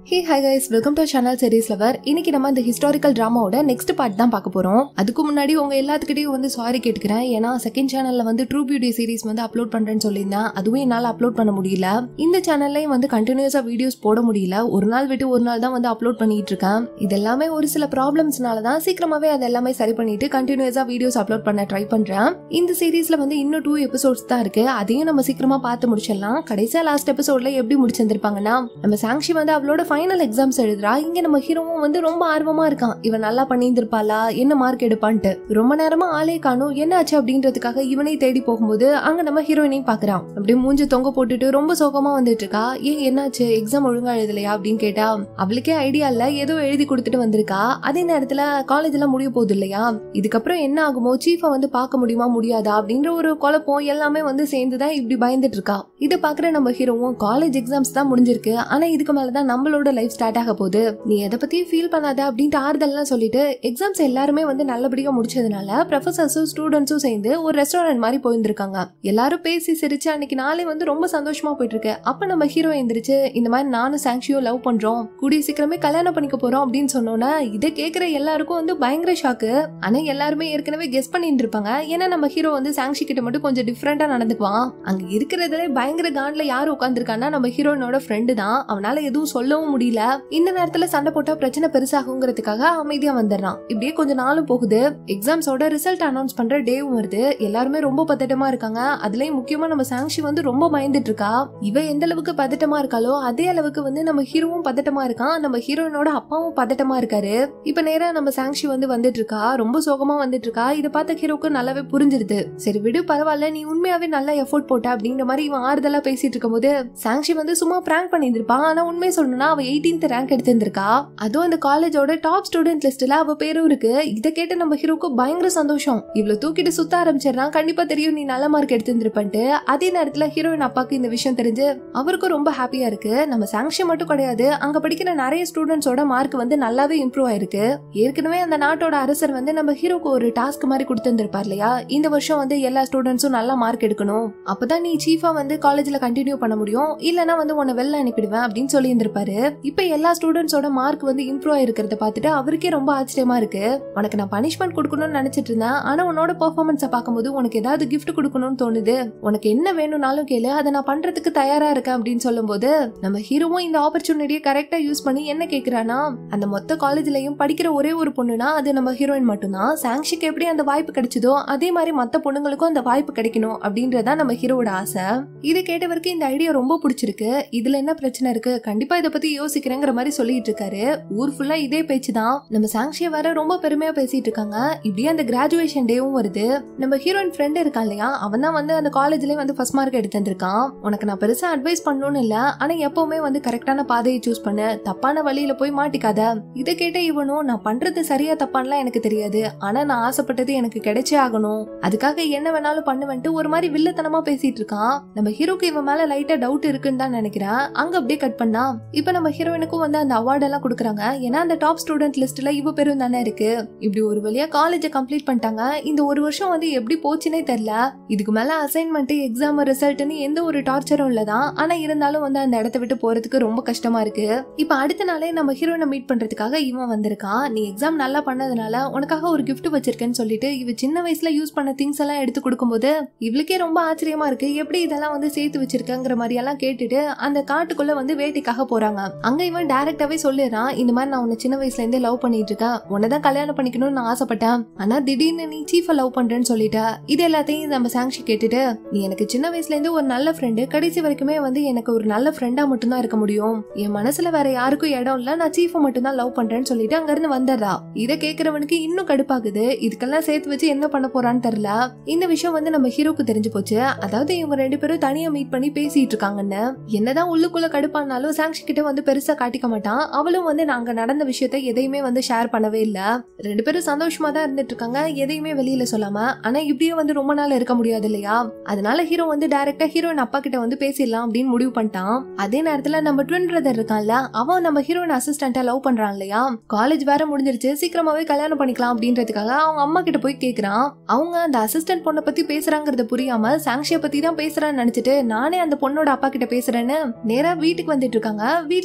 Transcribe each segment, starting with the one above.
hey hi guys welcome to channel series lover இன்னைக்கு நம்ம இந்த ஹிஸ்டாரிக்கல் டிராமாவோட நெக்ஸ்ட் பார்ட் தான் பார்க்க போறோம் அதுக்கு முன்னாடி உங்க எல்லாத்துக்கிட்டையும் வந்து சாரி கேட்டுக்கிறேன் ஏன்னா செகண்ட் சேனல்ல வந்து ட்ரூ பியூட்டி சீரிஸ் வந்து அப்லோட் பண்றேன்னு சொல்லியிருந்தேன் அதுவும் என்னால அப்லோட் பண்ண முடியல இந்த சேனல்லையும் வந்து கண்டினியூஸா வீடியோஸ் போட முடியல ஒரு நாள் விட்டு ஒரு நாள் தான் வந்து அப்லோட் பண்ணிட்டு இருக்கேன் இது எல்லாமே ஒரு சில ப்ராப்ளம்ஸ்னால தான் சீக்கிரமாவே அது எல்லாமே சரி பண்ணிட்டு கண்டினியூஸா வீடியோஸ் அப்லோட் பண்ண ட்ரை பண்றேன் இந்த சீரிஸ்ல வந்து இன்னும் டூ எபிசோட்ஸ் தான் இருக்கு அதையும் நம்ம சீக்கிரமா பார்த்து முடிச்சிடலாம் கடைசியா லாஸ்ட் எபிசோட்ல எப்படி முடிச்சிருந்திருப்பாங்கன்னா நம்ம சாங்ஷி வந்து அவளோட ஃபைனல் எக்ஸாம்ஸ் எழுதுறா இங்க நம்ம ஹீரோவும் வந்து ரொம்ப ஆர்வமா இருக்கான் இவன் நல்லா பண்ணியிருந்திருப்பாளா என்ன மார்க் எடுப்பான்ட்டு ரொம்ப நேரமா ஆளே காணும் என்ன ஆச்சு அப்படின்றதுக்காக இவனை தேடி போகும்போது அங்க நம்ம ஹீரோயினையும் பாக்குறான் அப்படியே மூஞ்சி தொங்க போட்டுட்டு ரொம்ப சோகமா வந்துட்டு இருக்கா ஏன் என்னாச்சு எக்ஸாம் ஒழுங்கா எழுதலையா அப்படின்னு கேட்டா அவளுக்கே ஐடியா இல்ல ஏதோ எழுதி கொடுத்துட்டு வந்திருக்கா அதே நேரத்துல காலேஜ் எல்லாம் முடிய போகுது இல்லையா இதுக்கப்புறம் என்ன ஆகுமோ சீஃபை வந்து பார்க்க முடியுமா முடியாதா அப்படின்ற ஒரு குழப்பம் எல்லாமே வந்து சேர்ந்துதான் இப்படி பயந்துட்டு இருக்கா இதை பாக்குற நம்ம ஹீரோவும் காலேஜ் எக்ஸாம்ஸ் தான் முடிஞ்சிருக்கு ஆனா இதுக்கு மேலதான் நம்மளோட லைஃப் ஸ்டார்ட் ஆக போகுது நீ எதை பத்தியும் ஃபீல் பண்ணாத அப்படின்ட்டு ஆறுதல்லாம் சொல்லிட்டு எக்ஸாம்ஸ் எல்லாருமே வந்து நல்லபடியா முடிச்சதுனால ப்ரொஃபசர்ஸும் ஸ்டூடெண்ட்ஸும் சேர்ந்து ஒரு ரெஸ்டாரண்ட் மாதிரி போயிருந்திருக்காங்க எல்லாரும் பேசி சிரிச்சு அன்னைக்கு நாளே வந்து ரொம்ப சந்தோஷமா போயிட்டு இருக்கு அப்ப நம்ம ஹீரோ எந்திரிச்சு இந்த மாதிரி நானும் சாங்ஷியும் லவ் பண்றோம் கூடிய சீக்கிரமே கல்யாணம் பண்ணிக்க போறோம் அப்படின்னு சொன்னோன்னா இதை கேக்குற எல்லாருக்கும் வந்து பயங்கர ஷாக்கு ஆனா எல்லாருமே ஏற்கனவே கெஸ் பண்ணிட்டு இருப்பாங்க ஏன்னா நம்ம ஹீரோ வந்து சாங்ஷி கிட்ட மட்டும் கொஞ்சம் டிஃப்ரெண்டா நடந்துக்குவான் அங்க இருக்கிறதுல பயங்கர காண்ட்ல யார் உட்காந்துருக்கான்னா நம்ம ஹீரோயினோட ஃப்ரெண்டு தான் அவனால எதுவும் சொல்லவும் முடியல இந்த நேரத்துல சண்டை போட்டா பிரச்சனை பெருசாகுங்கிறதுக்காக அமைதியா வந்துடுறான் இப்படியே கொஞ்ச நாளும் போகுது எக்ஸாம்ஸோட ரிசல்ட் அனௌன்ஸ் பண்ற டேவும் வருது எல்லாருமே ரொம்ப பதட்டமா இருக்காங்க அதுலயும் முக்கியமா நம்ம சாங்ஷி வந்து ரொம்ப பயந்துட்டு இருக்கா இவ எந்த அளவுக்கு பதட்டமா இருக்காளோ அதே அளவுக்கு வந்து நம்ம ஹீரோவும் பதட்டமா இருக்கான் நம்ம ஹீரோயினோட அப்பாவும் பதட்டமா இருக்காரு இப்ப நேரா நம்ம சாங்ஷி வந்து வந்துட்டு இருக்கா ரொம்ப சோகமா வந்துட்டு இருக்கா இதை பார்த்த ஹீரோக்கு நல்லாவே புரிஞ்சிருது சரி விடு பரவாயில்ல நீ உண்மையாவே நல்லா எஃபோர்ட் போட்ட அப்படிங்கிற மாதிரி இவன் ஆறுதலா பேசிட்டு இருக்கும்போது சாங்ஷி வந்து சும்மா பிராங்க் பண்ணியிருந்திருப்பான் ஆனா உண்மையை சொல்லணும்னா அவ எயிட்டீன்த் ரேங்க் எடுத்திருந்திருக்கா அதுவும் அந்த காலேஜோட டாப் ஸ்டூடெண்ட் லிஸ்ட்ல அவ பேரும் இருக்கு இதை கேட்டு நம்ம ஹீரோக்கு பயங்கர சந்தோஷம் இவ்வளவு தூக்கிட்டு சுத்த ஆரம்பிச்சிடறான் கண்டிப்பா தெரியும் நீ நல்ல மார்க் எடுத்திருந்திருப்பன்ட்டு அதே நேரத்துல ஹீரோயின் அப்பாக்கு இந்த விஷயம் தெரிஞ்சு அவருக்கும் ரொம்ப ஹாப்பியா இருக்கு நம்ம சாங்ஷி மட்டும் கிடையாது அங்க படிக்கிற நிறைய ஸ்டூடெண்ட்ஸோட மார்க் வந்து நல்லாவே இம்ப்ரூவ் ஆயிருக்கு ஏற்கனவே அந்த நாட்டோட அரசர் வந்து நம்ம ஹீரோக்கு ஒரு டாஸ்க் மாதிரி கொடுத்திருந்திருப்பார் இல்லையா இந்த வருஷம் வந்து எல்லா ஸ்டூடெண்ட்ஸும் நல்லா மார்க் எடுக்கணும் அப்பதான் நீ சீஃபா வந்து காலேஜ்ல கண்டினியூ பண்ண முடியும் இல்லனா வந்து உன்னை வெளில அனுப்பிடுவேன் அப்படின்னு சொல்லி இருந்திருப்பாரு இப்ப எல்லா ஸ்டூடெண்ட்ஸோட மார்க் வந்து இம்ப்ரூவ் ஆயிருக்கிறத பார்த்துட்டு அவருக்கே ரொம்ப ஆச்சரியமா இருக்கு உனக்கு நான் பனிஷ்மெண்ட் கொடுக்கணும்னு நினைச்சிட்டு இருந்தேன் ஆனா உன்னோட பெர்ஃபார்மன்ஸை பார்க்கும்போது உனக்கு ஏதாவது கிஃப்ட் கொடுக்கணும்னு தோணுது உனக்கு என்ன வேணும்னாலும் கேளு அதை நான் பண்றதுக்கு தயாரா இருக்கேன் அப்படின்னு சொல்லும்போது நம்ம ஹீரோவும் இந்த ஆப்பர்ச்சுனிட்டியை கரெக்டா யூஸ் பண்ணி என்ன கேக்குறானா அந்த மொத்த காலேஜ்லயும் படிக்கிற ஒரே ஒரு பொண்ணுனா அது நம்ம ஹீரோயின் மட்டும்தான் சாங்ஷிக்கு எப்படி அந்த வாய்ப்பு கிடைச்சதோ அதே மாதிரி மத்த பொண்ணுங்களுக்கும் அந்த வாய்ப்பு கிடைக்கணும் அப்படின்றதா நம்ம ஹீரோவோட ஆசை இது கேட்டவருக்கு இந்த ஐடியா ரொம்ப பிடிச்சிருக்கு இதுல என்ன பிரச்சனை இருக்கு கண்டிப்பா இதை பத்தி யோசிக்கிறேங்கிற மாதிரி சொல்லிட்டு இருக்காரு ஊர் ஃபுல்லா இதே பேச்சு தான் நம்ம சாங்ஷிய வேற ரொம்ப பெருமையா பேசிட்டு இருக்காங்க இப்படியே அந்த கிராஜுவேஷன் டேவும் வருது நம்ம ஹீரோயின் ஃப்ரெண்ட் இருக்கான் இல்லையா அவன் தான் வந்து அந்த காலேஜ்லயே வந்து ஃபர்ஸ்ட் மார்க் எடுத்திருக்கான் உனக்கு நான் பெருசா அட்வைஸ் பண்ணணும்னு இல்ல ஆனா எப்பவுமே வந்து கரெக்டான பாதையை சூஸ் பண்ணு தப்பான வழியில போய் மாட்டிக்காத இதை கேட்ட இவனும் நான் பண்றது சரியா தப்பான்லாம் எனக்கு தெரியாது ஆனா நான் ஆசைப்பட்டது எனக்கு கிடைச்சே ஆகணும் அதுக்காக என்ன வேணாலும் பண்ணுவேன்ட்டு ஒரு மாதிரி வில்லத்தனமா பேசிட்டு இருக்கான் நம்ம ஹீரோக்கு இவன் மேல லைட்டா டவுட் இருக்குன்னு தான் நினைக்கிறேன் அங்க அப்படியே கட் பண்ணா இப்ப நம்ம ஹீரோயினுக்கும் வந்து அந்த அவார்ட் எல்லாம் கொடுக்குறாங்க ஏன்னா அந்த டாப் ஸ்டூடெண்ட் லிஸ்ட்ல இவ பேரும் தானே இருக்கு இப்படி ஒரு வழியா காலேஜ கம்ப்ளீட் பண்ணிட்டாங்க இந்த ஒரு வருஷம் வந்து எப்படி போச்சுனே தெரியல இதுக்கு மேல அசைன்மெண்ட் எக்ஸாம் ரிசல்ட்னு எந்த ஒரு டார்ச்சரும் இல்லதான் ஆனா இருந்தாலும் வந்து அந்த இடத்த விட்டு போறதுக்கு ரொம்ப கஷ்டமா இருக்கு இப்ப அடுத்த நாளே நம்ம ஹீரோயினை மீட் பண்றதுக்காக இவன் வந்திருக்கான் நீ எக்ஸாம் நல்லா பண்ணதுனால உனக்காக ஒரு gift வச்சிருக்கேன்னு சொல்லிட்டு இவ சின்ன வயசுல யூஸ் பண்ண திங்ஸ் எல்லாம் எடுத்து கொடுக்கும்போது இவளுக்கே ரொம்ப ஆச்சரியமா இருக்கு எப்படி இதெல்லாம் வந்து சேர்த்து வச்சிருக்கங்கிற மாதிரி எல்லாம் கேட்டுட்டு அந்த காட்டுக்குள்ள வந்து வேட்டைக்காக போறாங்க அங்க இவன் டைரக்டாவே சொல்லிடுறான் இந்த மாதிரி நான் உன்னை சின்ன வயசுல இருந்தே லவ் பண்ணிட்டு இருக்கேன் உன்னதான் கல்யாணம் பண்ணிக்கணும்னு நான் ஆசைப்பட்டேன் ஆனா திடீர்னு நீ சீஃப லவ் பண்றேன்னு சொல்லிட்ட இது எல்லாத்தையும் நம்ம சாங்ஷி கேட்டுட்டு நீ எனக்கு சின்ன வயசுல இருந்து ஒரு நல்ல ஃப்ரெண்டு கடைசி வரைக்குமே வந்து எனக்கு ஒரு நல்ல ஃப்ரெண்டா மட்டும்தான் இருக்க முடியும் என் மனசுல வேற யாருக்கும் இடம் இல்ல நான் சீஃப மட்டும் தான் லவ் பண்றேன்னு சொல்லிட்டு அங்க இருந்து வந்துடுறா இதை கேக்குறவனுக்கு இன்னும் கடுப்பாகுது இதுக்கெல்லாம் சேர்த்து வச்சு என்ன பண்ண போறான்னு தெரியல இந்த விஷயம் வந்து நம்ம ஹீரோக்கு தெரிஞ்சு போச்சு அதாவது இவங்க ரெண்டு பேரும் தனியா மீட் பண்ணி பேசிட்டு இருக்காங்கன்னு என்னதான் உள்ளுக்குள்ள கடுப்பானாலும் சாங்ஷி கிட்ட வந்து பெருசா காட்டிக்க மாட்டான் அவளும் வந்து நாங்க நடந்த விஷயத்த எதையுமே வந்து ஷேர் பண்ணவே இல்ல ரெண்டு பேரும் சந்தோஷமா தான் இருந்துட்டு இருக்காங்க எதையுமே வெளியில சொல்லாம ஆனா இப்படியே வந்து ரொம்ப நாள் இருக்க முடியாது இல்லையா அதனால ஹீரோ வந்து டைரக்டா ஹீரோயின் அப்பா கிட்ட வந்து பேசிடலாம் அப்படின்னு முடிவு பண்ணிட்டான் அதே நேரத்துல நம்ம ட்வின் பிரதர் இருக்கான்ல அவன் நம்ம ஹீரோயின் அசிஸ்டண்டா லவ் பண்றான் இல்லையா காலேஜ் வேற முடிஞ்சிருச்சு சீக்கிரமாவே கல்யாணம் பண்ணிக்கலாம் அப்படின்றதுக்காக அவங்க அம்மா கிட்ட போய் கேக்குறான் அவங்க அந்த அசிஸ்டன்ட் பொண்ணை பத்தி பேசுறாங்கறத புரியாம சாங்ஷிய பத்தி தான் பேசுறான்னு நினைச்சிட்டு நானே அந்த பொண்ணோட அப்பா கிட்ட பேசுறேன்னு நேரா வீட்டுக்கு வந்துட்டு இருக்காங்க வீட்ல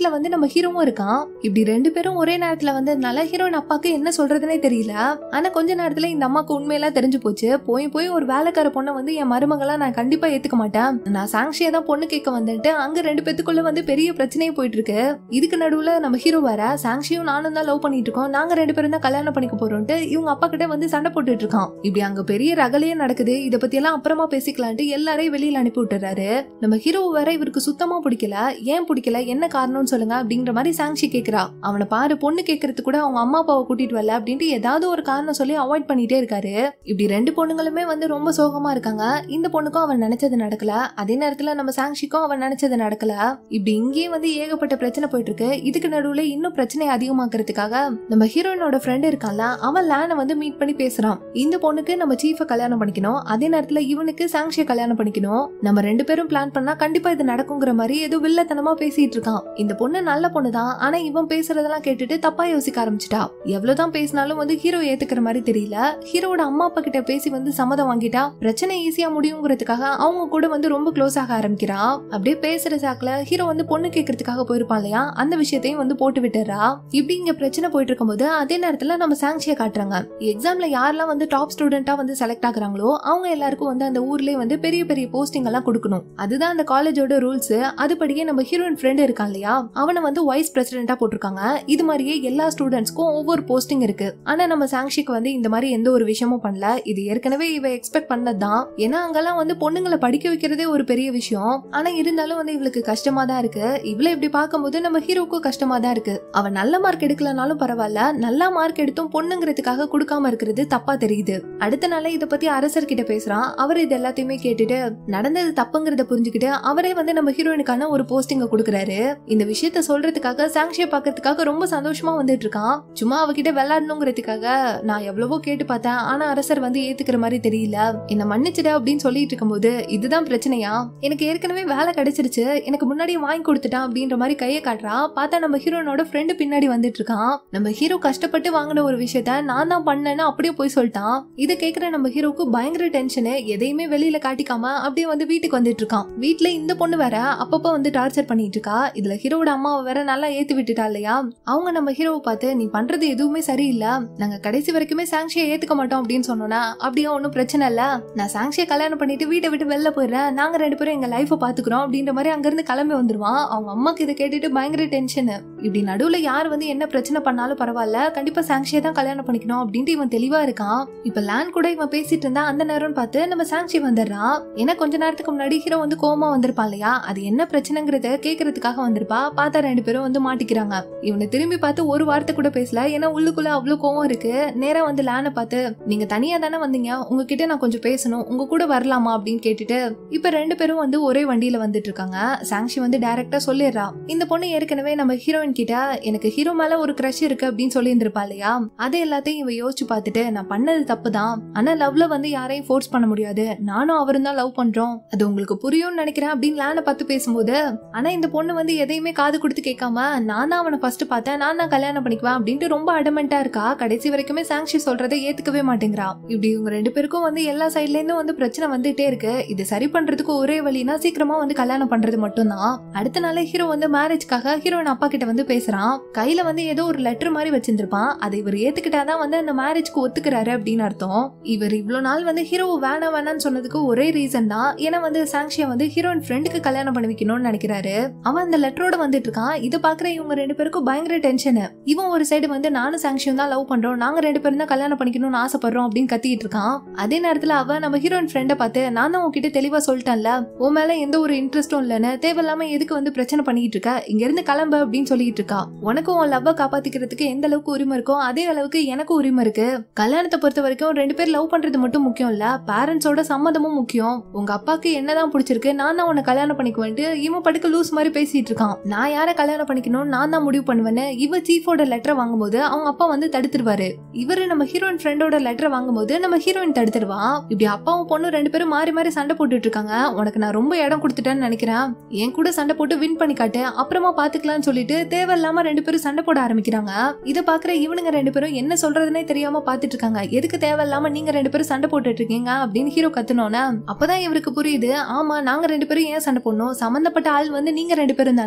வீட்ல வந்து நம்ம ஹீரோவும் இருக்கான் இப்படி ரெண்டு பேரும் ஒரே நேரத்துல வந்ததுனால ஹீரோயின் அப்பாக்கு என்ன சொல்றதுனே தெரியல ஆனா கொஞ்ச நேரத்துல இந்த அம்மாக்கு உண்மையெல்லாம் தெரிஞ்சு போச்சு போய் போய் ஒரு வேலைக்கார பொண்ணை வந்து என் மருமகளா நான் கண்டிப்பா ஏத்துக்க மாட்டேன் நான் சாங்ஷியா தான் பொண்ணு கேட்க வந்துட்டு அங்க ரெண்டு பேத்துக்குள்ள வந்து பெரிய பிரச்சனையே போயிட்டு இருக்கு இதுக்கு நடுவுல நம்ம ஹீரோ வேற சாங்ஷியும் நானும் தான் லவ் பண்ணிட்டு இருக்கோம் நாங்க ரெண்டு பேரும் தான் கல்யாணம் பண்ணிக்க போறோம்ட்டு இவங்க அப்பா கிட்ட வந்து சண்டை போட்டுட்டு இருக்கான் இப்படி அங்க பெரிய ரகலையே நடக்குது இத பத்தி எல்லாம் அப்புறமா பேசிக்கலான்ட்டு எல்லாரையும் வெளியில அனுப்பி விட்டுறாரு நம்ம ஹீரோ வேற இவருக்கு சுத்தமா பிடிக்கல ஏன் பிடிக்கல என்ன காரணம்னு சொல்லுங்க அப்படிங்கிற மாதிரி சாங்ஷி கேக்குறா அவனை பாரு பொண்ணு கேக்குறது கூட அவங்க அம்மா அப்பாவை கூட்டிட்டு வரல அப்படின்ட்டு ஏதாவது ஒரு காரணம் சொல்லி அவாய்ட் பண்ணிட்டே இருக்காரு இப்படி ரெண்டு பொண்ணுங்களுமே வந்து ரொம்ப சோகமா இருக்காங்க இந்த பொண்ணுக்கும் அவன் நினைச்சது நடக்கல அதே நேரத்துல நம்ம சாங்ஷிக்கும் அவன் நினைச்சது நடக்கல இப்படி இங்கேயே வந்து ஏகப்பட்ட பிரச்சனை போயிட்டு இருக்கு இதுக்கு நடுவுல இன்னும் பிரச்சனை அதிகமாக்குறதுக்காக நம்ம ஹீரோயினோட ஃப்ரெண்ட் இருக்கான்ல அவன் லேனை வந்து மீட் பண்ணி பேசுறான் இந்த பொண்ணுக்கு நம்ம சீஃப கல்யாணம் பண்ணிக்கணும் அதே நேரத்துல இவனுக்கு சாங்ஷிய கல்யாணம் பண்ணிக்கணும் நம்ம ரெண்டு பேரும் பிளான் பண்ணா கண்டிப்பா இது நடக்குங்கிற மாதிரி ஏதோ வில்லத்தனமா பேசிட்டு இருக்கான் இந்த பொண்ணு நல்ல பொண்ணு தான் ஆனா இவன் பேசுறதெல்லாம் கேட்டுட்டு தப்பா யோசிக்க ஆரம்பிச்சிட்டா எவ்வளவுதான் பேசினாலும் வந்து ஹீரோ ஏத்துக்கிற மாதிரி தெரியல ஹீரோட அம்மா அப்பா கிட்ட பேசி வந்து சம்மதம் வாங்கிட்டா பிரச்சனை ஈஸியா முடியுங்கிறதுக்காக அவங்க கூட வந்து ரொம்ப க்ளோஸ் ஆக ஆரம்பிக்கிறா அப்படியே பேசுற சாக்குல ஹீரோ வந்து பொண்ணு கேட்கறதுக்காக போயிருப்பான் இல்லையா அந்த விஷயத்தையும் வந்து போட்டு விட்டுறா இப்படி இங்க பிரச்சனை போயிட்டு இருக்கும்போது அதே நேரத்துல நம்ம சாங்ஷிய காட்டுறாங்க எக்ஸாம்ல யாரெல்லாம் வந்து டாப் ஸ்டூடெண்டா வந்து செலக்ட் ஆகுறாங்களோ அவங்க எல்லாருக்கும் வந்து அந்த ஊர்லயே வந்து பெரிய பெரிய போஸ்டிங் எல்லாம் கொடுக்கணும் அதுதான் அந்த காலேஜோட ரூல்ஸ் அதுபடியே நம்ம ஹீரோயின் ஃப்ரெண்ட் இருக்கான் இல்லையா அவனை வந்து வைஸ் பிரசிடென்டா போட்டிருக்காங்க இது மாதிரியே எல்லா ஸ்டூடெண்ட்ஸ்க்கும் ஒவ்வொரு போஸ்டிங் இருக்கு ஆனா நம்ம சாங்ஷிக்கு வந்து இந்த மாதிரி எந்த ஒரு விஷயமும் பண்ணல இது ஏற்கனவே இவ எக்ஸ்பெக்ட் பண்ணதுதான் ஏன்னா அங்கெல்லாம் வந்து பொண்ணுங்களை படிக்க வைக்கிறதே ஒரு பெரிய விஷயம் ஆனா இருந்தாலும் வந்து இவளுக்கு கஷ்டமா தான் இருக்கு இவளை இப்படி பார்க்கும்போது நம்ம ஹீரோக்கும் கஷ்டமா தான் இருக்கு அவ நல்ல மார்க் எடுக்கலனாலும் பரவாயில்ல நல்ல மார்க் எடுத்தும் பொண்ணுங்கிறதுக்காக கொடுக்காம இருக்கிறது தப்பா தெரியுது அடுத்த நாளே இத பத்தி அரசர் கிட்ட பேசுறான் அவர் இது எல்லாத்தையுமே கேட்டுட்டு நடந்தது தப்புங்கிறத புரிஞ்சுக்கிட்டு அவரே வந்து நம்ம ஹீரோயினுக்கான ஒரு போஸ்டிங்க கொடுக்குறாரு இந்த விஷயத்த சொல்றதுக்காக சாங்ஷிய பாக்குறதுக்காக ரொம்ப சந்தோஷமா வந்துட்டு இருக்கான் சும்மா அவகிட்ட விளையாடணுங்கிறதுக்காக நான் எவ்வளவோ கேட்டு பார்த்தேன் ஆனா அரசர் வந்து ஏத்துக்கிற மாதிரி தெரியல என்ன மன்னிச்சிட அப்படின்னு சொல்லிட்டு இருக்கும்போது இதுதான் பிரச்சனையா எனக்கு ஏற்கனவே வேலை கிடைச்சிருச்சு எனக்கு முன்னாடியே வாங்கி கொடுத்துட்டான் அப்படின்ற மாதிரி கையை காட்டுறா பார்த்தா நம்ம ஹீரோனோட ஃப்ரெண்டு பின்னாடி வந்துட்டு இருக்கான் நம்ம ஹீரோ கஷ்டப்பட்டு வாங்கின ஒரு விஷயத்த நான் தான் பண்ணேன்னு அப்படியே போய் சொல்லிட்டான் இதை கேட்கிற நம்ம ஹீரோக்கு பயங்கர டென்ஷனு எதையுமே வெளியில காட்டிக்காம அப்படியே வந்து வீட்டுக்கு வந்துட்டு இருக்கான் வீட்டுல இந்த பொண்ணு வேற அப்பப்போ வந்து டார்ச்சர் பண்ணிட்டு இருக்கா இதுல ஹீரோட அம்மாவை வேற நல்லா ஏத்து விட்டுட்டா இல்லையா அவங்க நம்ம ஹீரோவை பார்த்து நீ பண்றது எதுவுமே சரியில்லை நாங்க கடைசி வரைக்குமே சாங்ஷியை ஏத்துக்க மாட்டோம் அப்படின்னு சொன்னோன்னா அப்படியே ஒன்றும் பிரச்சனை இல்ல நான் சாங்ஷியை கல்யாணம் பண்ணிட்டு வீட்டை விட்டு வெளில போயிடுறேன் நாங்க ரெண்டு பேரும் எங்க லைஃபை பாத்துக்கிறோம் அப்படின்ற மாதிரி அங்கிருந்து கிளம்பி வந்துருவான் அவங்க அம்மாக்கு இதை கேட்டுட்டு பயங்கர டென்ஷன் இப்படி நடுவுல யார் வந்து என்ன பிரச்சனை பண்ணாலும் பரவாயில்ல கண்டிப்பா சாங்ஷியை தான் கல்யாணம் பண்ணிக்கணும் அப்படின்ட்டு இவன் தெளிவா இருக்கான் இப்ப லேண்ட் கூட இவன் பேசிட்டு இருந்தா அந்த நேரம்னு பார்த்து நம்ம சாங்ஷி வந்துடுறான் ஏன்னா கொஞ்ச நேரத்துக்கு முன்னாடி ஹீரோ வந்து கோமா வந்திருப்பான் இல்லையா அது என்ன பிரச்சனைங்கிறத கேக்குறதுக்காக வந்திருப்பா பார்த்தா ரெண்டு பேரும் வந்து மாட்டிக்கிறாங்க இவனை திரும்பி பார்த்து ஒரு வார்த்தை கூட பேசல ஏன்னா உள்ளுக்குள்ள அவ்வளவு கோவம் இருக்கு நேரா வந்து லேனை பார்த்து நீங்க தனியா தானே வந்தீங்க உங்ககிட்ட நான் கொஞ்சம் பேசணும் உங்க கூட வரலாமா அப்படின்னு கேட்டுட்டு இப்ப ரெண்டு பேரும் வந்து ஒரே வண்டியில வந்துட்டு இருக்காங்க சாங்ஷி வந்து டைரக்டா சொல்லிடுறா இந்த பொண்ணு ஏற்கனவே நம்ம ஹீரோயின் கிட்ட எனக்கு ஹீரோ மேல ஒரு க்ரஷ் இருக்கு அப்படின்னு சொல்லி இருந்திருப்பா இல்லையா அது எல்லாத்தையும் இவ யோசிச்சு பார்த்துட்டு நான் பண்ணது தப்பு தான் ஆனா லவ்ல வந்து யாரையும் ஃபோர்ஸ் பண்ண முடியாது நானும் அவரும் தான் லவ் பண்றோம் அது உங்களுக்கு புரியும்னு நினைக்கிறேன் அப்படின்னு லேனை பார்த்து பேசும்போது ஆனா இந்த பொண்ணு வந்து எதையுமே காது கொடுத்து கேட்காம நான் தான் அவனை ஃபர்ஸ்ட் பார்த்தேன் நான் தான் கல்யாணம் பண்ணிக்குவேன் அப்படின்ட்டு ரொம்ப அடமெண்டா இருக்கா கடைசி வரைக்குமே சாங்ஷி சொல்றதை ஏத்துக்கவே மாட்டேங்கிறா இப்படி இவங்க ரெண்டு பேருக்கும் வந்து எல்லா சைட்ல இருந்தும் வந்து பிரச்சனை வந்துட்டே இருக்கு இது சரி பண்றதுக்கு ஒரே வழினா சீக்கிரமா வந்து கல்யாணம் பண்றது மட்டும்தான் அடுத்த நாளே ஹீரோ வந்து மேரேஜ்க்காக ஹீரோயின் அப்பா கிட்ட வந்து பேசுறான் கையில வந்து ஏதோ ஒரு லெட்டர் மாதிரி வச்சிருந்திருப்பான் அதை இவர் ஏத்துக்கிட்டாதான் வந்து அந்த மேரேஜ்க்கு ஒத்துக்கிறாரு அப்படின்னு அர்த்தம் இவர் இவ்வளவு நாள் வந்து ஹீரோ வேணாம் வேணாம்னு சொன்னதுக்கு ஒரே ரீசன் தான் ஏன்னா வந்து சாங்ஷியா வந்து ஹீரோயின் ஃப்ரெண்டுக்கு கல்யாணம் பண்ணி வைக்கணும்னு நினைக்கிறாரு அவன் அந்த லெட்டரோட வந்துட்டு இருக்கான் இதை பாக்குற இவங்க ரெண்டு பேருக்கும் பயங்கர டென்ஷன் இவன் ஒரு சைடு வந்து நானும் சாங்ஷியும் தான் லவ் பண்றோம் நாங்க ரெண்டு பேரும் தான் கல்யாணம் பண்ணிக்கணும்னு ஆசைப்படுறோம் அப்படின்னு கத்திட்டு இருக்கான் அதே நேரத்துல அவ நம்ம ஹீரோயின் ஃப்ரெண்டை பார்த்து நான் தான் உன்கிட்ட தெளிவா சொல்லிட்டேன்ல உன் மேல எந்த ஒரு இன்ட்ரெஸ்டும் இல்லைன்னு தேவையில்லாம எதுக்கு வந்து பிரச்சனை பண்ணிட்டு இருக்க இங்க இருந்து கிளம்பு அப்படின்னு சொல்லிட்டு இருக்கா உனக்கும் உன் லவ்வை காப்பாத்திக்கிறதுக்கு எந்த அளவுக்கு உரிமை இருக்கோ அதே அளவுக்கு எனக்கும் உரிமை இருக்கு கல்யாணத்தை பொறுத்த வரைக்கும் ரெண்டு பேர் லவ் பண்றது மட்டும் முக்கியம் இல்ல பேரண்ட்ஸோட சம்மதமும் முக்கியம் உங்க அப்பாக்கு என்னதான் பிடிச்சிருக்கு நான் தான் உன்னை கல்யாணம் பண்ணிக்குவேன்ட்டு இவன் படுக்க லூஸ் மாதிரி பேசிட்டு இருக்கான் நான் யாரை கல்யாணம் பண்ணிக்கணும் நான் தான் முடிவு பண்ணுவேன்னு இவ சீஃபோட லெட்டர் வாங்கும்போது அவங்க அப்பா வந்து தடுத்துருவாரு இவரு நம்ம ஹீரோயின் ஃப்ரெண்டோட லெட்டர் வாங்கும்போது நம்ம ஹீரோயின் தடுத்துருவா இப்படி அப்பாவும் பொண்ணும் ரெண்டு பேரும் மாறி மாறி சண்டை போட்டுட்டு இருக்காங்க உனக்கு நான் ரொம்ப இடம் கொடுத்துட்டேன்னு நினைக்கிறேன் என் கூட சண்டை போட்டு வின் பண்ணி காட்டு அப்புறமா பாத்துக்கலாம்னு சொல்லிட்டு தேவையில்லாம ரெண்டு பேரும் சண்டை போட ஆரம்பிக்கிறாங்க இத பாக்குற இவனுங்க ரெண்டு பேரும் என்ன சொல்றதுனே தெரியாம பாத்துட்டு இருக்காங்க எதுக்கு தேவையில்லாம நீங்க ரெண்டு பேரும் சண்டை போட்டுட்டு இருக்கீங்க அப்படின்னு ஹீரோ கத்துனோன்னே அப்பதான் இவருக்கு புரியுது ஆமா நாங்க ரெண்டு பேரும் ஏன் சண்டை போடணும் சம்பந்தப்பட்ட ஆள் வந்து நீங்க ரெண்டு பேரும் தானே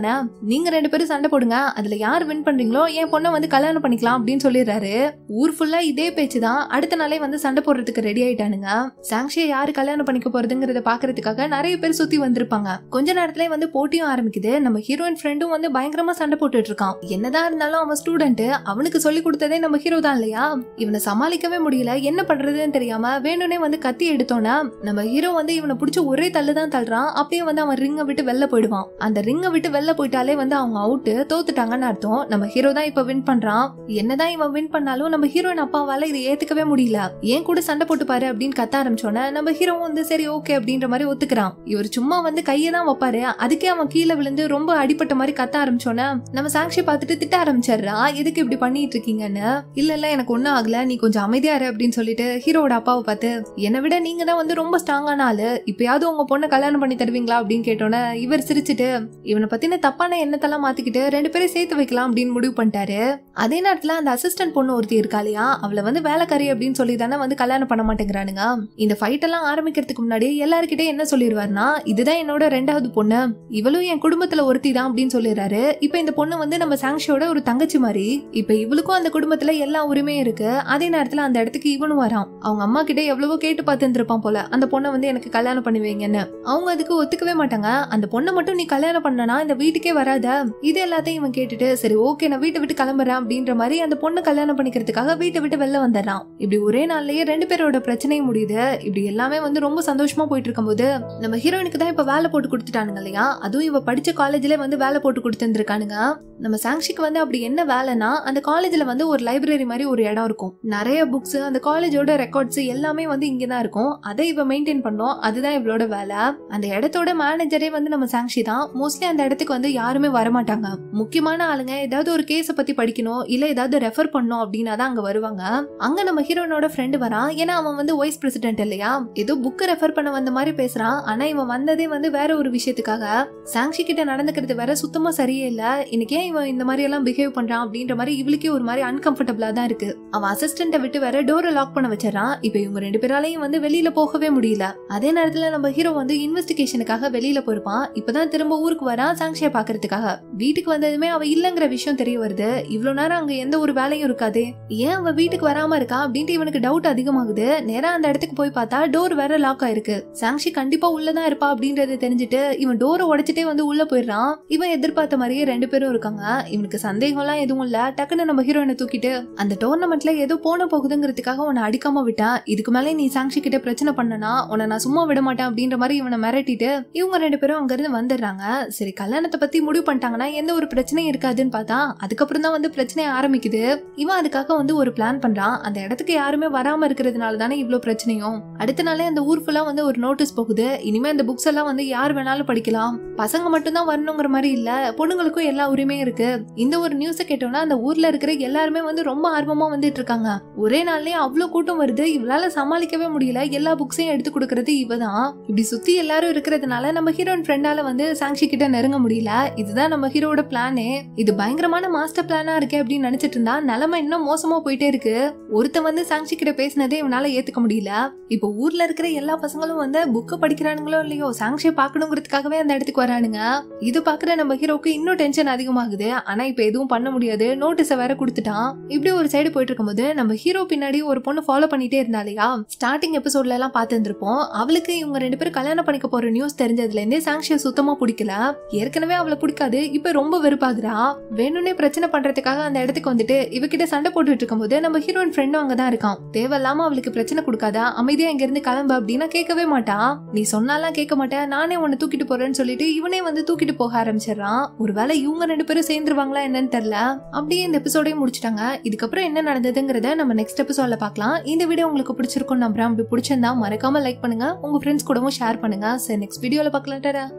நீங்க ரெண்டு பேரும் சண்டை போடுங்க அதுல யார் வின் பண்றீங்களோ என் பொண்ணை வந்து கல்யாணம் பண்ணிக்கலாம் அப்படின்னு சொல்லிடுறாரு ஊர் ஃபுல்லா இதே பேச்சு தான் அடுத்த நாளே வந்து சண்டை போடுறதுக்கு ரெடி ஆயிட்டானுங்க சாங்ஷியை யாரு கல்யாணம் பண்ணிக்க போறதுங்கிறத பாக்குறதுக்காக நிறைய பேர் சுத்தி வந்திருப்பாங்க கொஞ்ச நேரத்துல வந்து போட்டியும் ஆரம்பிக்குது நம்ம ஹீரோயின் ஃப்ரெண்டும் வந்து பயங்கரமா சண்டை போட்டுட்டு இருக்கான் என்னதான் இருந்தாலும் அவன் ஸ்டூடெண்ட் அவனுக்கு சொல்லி கொடுத்ததே நம்ம ஹீரோ தான் இல்லையா இவனை சமாளிக்கவே முடியல என்ன பண்றதுன்னு தெரியாம வேணும்னே வந்து கத்தி எடுத்தோன்னா நம்ம ஹீரோ வந்து இவனை பிடிச்ச ஒரே தள்ளு தான் தள்ளுறான் அப்படியே வந்து அவன் ரிங்கை விட்டு வெளில போயிடுவான் அந்த ரிங்கை விட்டு வெளில போயிட்டாலே வந்து அவங்க அவுட்டு தோத்துட்டாங்கன்னு அர்த்தம் நம்ம ஹீரோ தான் இப்ப வின் பண்றான் என்னதான் இவன் வின் பண்ணாலும் நம்ம ஹீரோயின் அப்பாவால இதை ஏத்துக்கவே முடியல ஏன் கூட சண்டை போட்டு பாரு அப்படின்னு கத்த ஆரம்பிச்சோன்னே நம்ம ஹீரோ வந்து சரி ஓகே அப்படின்ற மாதிரி ஒத்துக்கிறான் இவர் சும்மா வந்து கையை தான் வைப்பாரு அதுக்கே அவன் கீழே விழுந்து ரொம்ப அடிப்பட்ட மாதிரி கத்த ஆரம்பிச்சோன்னே நம்ம சாங்ஷி பார்த்துட்டு திட்ட ஆரம்பிச்சிடுறா எதுக்கு இப்படி பண்ணிட்டு இருக்கீங்கன்னு இல்ல இல்ல எனக்கு ஒண்ணும் ஆகல நீ கொஞ்சம் அமைதியா இரு அப்படின்னு சொல்லிட்டு ஹீரோட அப்பாவை பார்த்து என்னை விட நீங்க தான் வந்து ரொம்ப ஸ்ட்ராங்கான ஆளு இப்பயாவது உங்க பொண்ணை கல்யாணம் பண்ணி தருவீங்களா அப்படின்னு கேட்டோன்னே இவர் சிரிச்சிட்டு இவனை பத்தின தப்பான எண்ணத்தெல்லாம் மாத்திக்கிட்டு ரெண்டு பேரும் சேர்த்து வைக்கலாம் அப்படின்னு முடிவு பண்ணிட்டாரு அதே நேரத்துல அந்த அசிஸ்டன்ட் பொண்ணு ஒருத்தி இருக்கா இல்லையா அவளை வந்து வேலைக்காரி அப்படின்னு சொல்லி தானே வந்து கல்யாணம் பண்ண மாட்டேங்கிறானுங்க இந்த ஃபைட் எல்லாம் ஆரம்பிக்கிறதுக்கு முன்னாடி எல்லாருக்கிட்டே என்ன சொல்லிடுவாருன்னா இதுதான் என்னோட ரெண்டாவது பொண்ணு இவளும் என் குடும்பத்துல ஒருத்தி தான் அப்படின்னு சொல்லிடுறாரு இப்ப இந்த பொண்ணு வந்து நம்ம சாங்ஷியோட ஒரு தங்கச்சி மாதிரி இப்ப இவளுக்கும் அந்த குடும்பத்துல எல்லா உரிமையும் இருக்கு அதே நேரத்துல அந்த இடத்துக்கு இவனும் வரான் அவங்க அம்மா கிட்ட எவ்வளவோ கேட்டு பார்த்துருப்பான் போல அந்த பொண்ணை வந்து எனக்கு கல்யாணம் பண்ணி வைங்கன்னு அவங்க அதுக்கு ஒத்துக்கவே மாட்டாங்க அந்த பொண்ணை மட்டும் நீ கல்யாணம் பண்ணனா இந்த வீட்டுக்கே வராத இது எல்லாத்தையும் இவன் கேட்டுட்டு சரி ஓகே நான் வீட்டை விட்டு கிளம்புறேன் அப்படின்ற மாதிரி அந்த பொண்ணை கல்யாணம் பண்ணிக்கிறதுக்காக வீட்டை விட்டு வெளில வந்துடுறான் இப்படி ஒரே நாள்லயே ரெண்டு பேரோட பிரச்சனையும் முடியுது இப்படி எல்லாமே வந்து ரொம்ப சந்தோஷமா போயிட்டு இருக்கும்போது நம்ம ஹீரோயினுக்கு தான் இப்ப வேலை போட்டு கொடுத்துட்டானுங்க இல்லையா அதுவும் இவ படிச்ச காலேஜ்ல வந்து வேலை போட்டு கொடுத்துருக்கானுங்க நம்ம சாங்ஷிக்கு வந்து அப்படி என்ன வேலைனா அந்த காலேஜ்ல வந்து ஒரு லைப்ரரி மாதிரி ஒரு இடம் இருக்கும் நிறைய புக்ஸ் அந்த காலேஜோட ரெக்கார்ட்ஸ் எல்லாமே வந்து இங்க தான் இருக்கும் அதை இவ மெயின்டைன் பண்ணோம் அதுதான் இவளோட வேலை அந்த இடத்தோட மேனேஜரே வந்து நம்ம சாங்ஷி தான் மோஸ்ட்லி அந்த இடத்துக்கு வந்து யாருமே வரமாட்டாங்க முக்கியமான ஆளுங்க ஏதாவது ஒரு கேஸை பத்தி படிக்கணும் இல்ல ஏதாவது ரெஃபர் பண்ணணும் அப்படின்னா தான் அங்க வருவாங்க அங்க நம்ம ஹீரோனோட ஃப்ரெண்டு வரான் ஏன்னா அவன் வந்து வைஸ் பிரசிடென்ட் இல்லையா ஏதோ புக்கை ரெஃபர் பண்ண வந்த மாதிரி பேசுறான் ஆனா இவன் வந்ததே வந்து வேற ஒரு விஷயத்துக்காக சாங்ஷி கிட்ட நடந்துக்கிறது வேற சுத்தமா சரியே இல்ல இன்னைக்கு ஏன் இவன் இந்த மாதிரி எல்லாம் பிஹேவ் பண்றான் அப்படின்ற மாதிரி இவளுக்கே ஒரு மாதிரி அன்கம்ஃபர்டபுளா தான் இருக்கு அவன் அசிஸ்டண்ட்டை விட்டு வேற டோரை லாக் பண்ண வச்சிடறான் இப்ப இவங்க ரெண்டு பேராலையும் வந்து வெளியில போகவே முடியல அதே நேரத்துல நம்ம ஹீரோ வந்து இன்வெஸ்டிகேஷனுக்காக வெளியில போயிருப்பான் இப்பதான் திரும்ப ஊருக்கு வரான் சாங்ஷியை பாக்குறதுக்காக வீட்டுக்கு வந்ததுமே அவ இல்லங்கிற விஷயம் தெரிய வருது இவ்வளவு நேரம் அங்க எந்த ஒரு வேலையும் இருக்காது ஏன் அவ வீட்டுக்கு வராம இருக்கா அப்படின்ட்டு இவனுக்கு டவுட் அதிகமாகுது நேரா அந்த இடத்துக்கு போய் பார்த்தா டோர் வேற லாக் ஆயிருக்கு சாங்ஷி கண்டிப்பா உள்ளதான் இருப்பா அப்படின்றது தெரிஞ்சுட்டு இவன் டோரை உடைச்சிட்டே வந்து உள்ள போயிடுறான் இவன் எதிர்பார்த்த மாதிரியே ரெண்டு பேரும் இருக்காங்க இவனுக்கு சந்தேகம்லாம் எதுவும் இல்ல டக்குன்னு நம்ம ஹீரோயினை தூக்கிட்டு அந்த டோர்னமெண்ட்ல ஏதோ போன போகுதுங்கிறதுக்காக உன்னை அடிக்காம விட்டேன் இதுக்கு மேலே நீ சாங்ஷி கிட்ட பிரச்சனை பண்ணனா உன்னை நான் சும்மா விட மாட்டேன் அப்படின்ற மாதிரி இவனை மிரட்டிட்டு இவங்க ரெண்டு பேரும் அங்க இருந்து வந்துடுறாங்க சரி கல்யாணத்தை பத்தி முடிவு பண்ணிட்டாங்கன்னா எந்த ஒரு பிரச்சனையும் இருக்காதுன்னு பார்த்தா அதுக்கப்புறம் தான் வந்து பிரச்சனை ஆரம்பிக்குது இவன் அதுக்காக வந்து ஒரு பிளான் பண்றான் அந்த இடத்துக்கு யாருமே வராம இருக்கிறதுனால தானே இவ்ளோ பிரச்சனையும் அடுத்த நாளே அந்த ஊர் ஃபுல்லா வந்து ஒரு நோட்டீஸ் போகுது இனிமே அந்த புக்ஸ் எல்லாம் வந்து யார் வேணாலும் படிக்கலாம் பசங்க மட்டும் தான் வரணுங்கிற மாதிரி இல்ல பொண்ணுங்களுக்கும் எல்லா உரிமையும் இருக்கு இந்த ஒரு நியூஸை கேட்டோம்னா அந்த ஊர்ல இருக்கிற எல்லாருமே வந்து ரொம்ப ஆர்வமா வந்துட்டு இருக்காங்க ஒரே நாள்லயே அவ்வளவு கூட்டம் வருது இவளால சமாளிக்கவே முடியல எல்லா புக்ஸையும் எடுத்து கொடுக்கறது இவதான் இப்படி சுத்தி எல்லாரும் இருக்கிறதுனால நம்ம ஹீரோயின் ஃப்ரெண்டால வந்து சாங்ஷி கிட்ட நெருங்க முடியல இதுதான் நம்ம ஹீரோட பிளானே இது பயங்கரமான மாஸ்டர் பிளானா இருக்கே அப்படின்னு நினைச்சிட்டு இருந்தா நிலைமை இன்னும் மோசமா போயிட்டே இருக்கு ஒருத்தன் வந்து சாங்ஷி கிட்ட பேசினதே இவனால ஏத்துக்க முடியல இப்போ ஊர்ல இருக்கிற எல்லா பசங்களும் வந்து புக்க படிக்கிறானுங்களோ இல்லையோ சாங்ஷியை பாக்கணுங்கிறதுக்காகவே அந்த இடத்துக்கு வரானுங்க இது பாக்குற நம்ம ஹீரோக்கு இன்னும் டென்ஷன் அதிகமாகுது ஆனா இப்ப எதுவும் பண்ண முடியாது நோட்டீஸ வேற கொடுத்துட்டான் இப்படி ஒரு சைடு போயிட்டு இருக்கும்போது நம்ம ஹீரோ பின்னாடி ஒரு பொண்ணு ஃபாலோ பண்ணிட்டே இருந்தா இல்லையா ஸ்டார்டிங் எபிசோட்ல எல்லாம் பார்த்துருப்போம் அவளுக்கு இவங்க ரெண்டு பேரும் கல்யாணம் பண்ணிக்க போற நியூஸ் தெரிஞ்சதுல இருந்தே சாங்ஷியை சுத்தமா பிடிக்கல ஏற்கனவே அவளை பிடிக்காது இப்ப ரொம்ப வெறுப்பாகுறா வேணும்னே பிரச்சனை பண்றதுக்காக அந்த இடத்துக்கு வந்துட்டு இவகிட்ட சண்டை போட்டுட்டு இருக்கும்போது நம்ம ஹீரோயின் ஃப்ரெண்டும் அங்கதான் இருக்கான் தேவையில்லாம அவளுக்கு பிரச்சனை கொடுக்காதா அமைதியா இங்க இருந்து கிளம்பு அப்படின்னா கேட்கவே மாட்டா நீ சொன்னாலாம் கேட்க மாட்டேன் நானே உன்னை தூக்கிட்டு போறேன்னு சொல்லிட்டு இவனே வந்து தூக்கிட்டு போக ஆரம்பிச்சிடறான் ஒருவேளை இவங்க ரெண்டு பேரும் சேர்ந்துருவாங்களா என்னன்னு தெரியல அப்படியே இந்த எபிசோடையும் முடிச்சிட்டாங்க இதுக்கப்புறம் என்ன நடந்ததுங்கிறத நம்ம நெக்ஸ்ட் எபிசோட்ல பார்க்கலாம் இந்த வீடியோ உங்களுக்கு பிடிச்சிருக்கும் நம்புறேன் அப்படி பிடிச்சிருந்தா மறக்காம லைக் பண்ணுங்க உங்க ஃப்ரெண்ட்ஸ் கூடவும் ஷேர் பண்ணுங்க சரி நெக்ஸ்ட் வீடியோல பார்க்கலாம்